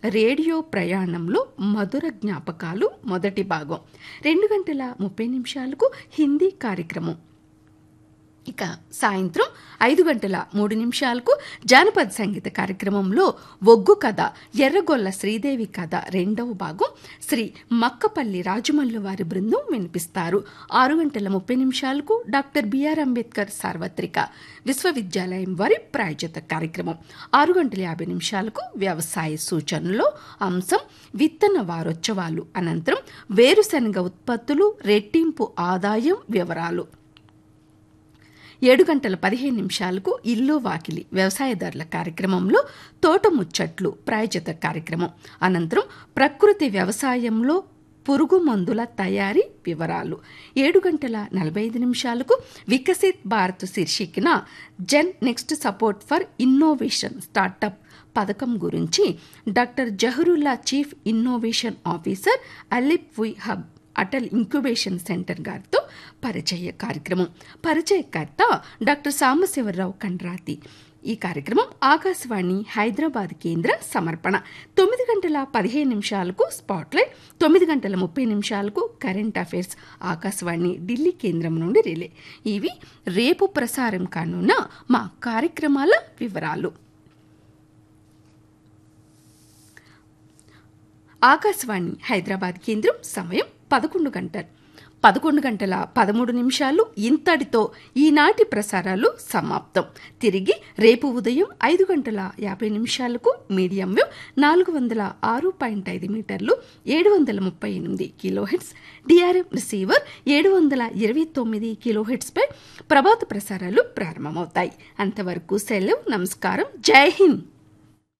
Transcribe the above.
radio ప్రయాణంలో మధుర జ్ఞాపకాలు మొదటి భాగం రెండు గంటల ముప్పై నిమిషాలకు హిందీ కార్యక్రమం ఇక సాయంత్రం ఐదు గంటల మూడు నిమిషాలకు జానపద సంగీత కార్యక్రమంలో ఒగ్గు కథ ఎర్రగొల్ల శ్రీదేవి కథ రెండవ భాగం శ్రీ మక్కపల్లి రాజమల్లు వారి బృందం వినిపిస్తారు ఆరు గంటల ముప్పై నిమిషాలకు డాక్టర్ బిఆర్ అంబేద్కర్ సార్వత్రిక విశ్వవిద్యాలయం వారి ప్రాయోజిత కార్యక్రమం ఆరు గంటల యాభై నిమిషాలకు వ్యవసాయ సూచనలో అంశం విత్తన వారోత్సవాలు అనంతరం వేరుశనగ ఉత్పత్తులు రెట్టింపు ఆదాయం వివరాలు ఏడు గంటల పదిహేను నిమిషాలకు ఇల్లు వాకిలి వ్యవసాయదారుల కార్యక్రమంలో తోట ముచ్చట్లు ప్రాయోజిత కార్యక్రమం అనంతరం ప్రకృతి వ్యవసాయంలో పురుగు మందుల తయారీ వివరాలు ఏడు గంటల నలభై ఐదు నిమిషాలకు వికసిత్ భారత్ శీర్షికన gen next support for innovation startup పథకం గురించి doctor Jaharulla chief innovation officer ALEAP వి హబ్ అటల్ ఇంక్యుబేషన్ సెంటర్ గారితో పరిచయ కార్యక్రమం పరిచయకర్త డాక్టర్ సాంబశివరావు కండ్రాతి ఈ కార్యక్రమం ఆకాశవాణి హైదరాబాద్ కేంద్ర సమర్పణ తొమ్మిది గంటల పదిహేను నిమిషాలకు స్పాట్లైట్ తొమ్మిది గంటల ముప్పై నిమిషాలకు కరెంట్ అఫైర్స్ ఆకాశవాణి ఢిల్లీ కేంద్రం నుండి రిలే ఇవి రేపు ప్రసారం కానున్న మా కార్యక్రమాల వివరాలు ఆకాశవాణి హైదరాబాద్ కేంద్రం సమయం పదకొండు గంటలు పదకొండు గంటల పదమూడు నిమిషాలు ఇంతటితో ఈనాటి ప్రసారాలు సమాప్తం తిరిగి రేపు ఉదయం ఐదు గంటల యాభై నిమిషాలకు మీడియం వేవ్ నాలుగు వందల ఆరు పాయింట్ ఐదు మీటర్లు ఏడు వందల ముప్పై ఎనిమిది కిలోహెట్స్ డిఆర్ఎం రిసీవర్ ఏడు వందల ఇరవై తొమ్మిది కిలోహెట్స్పై ప్రభాత ప్రసారాలు ప్రారంభమవుతాయి అంతవరకు సెలవు నమస్కారం జై హింద్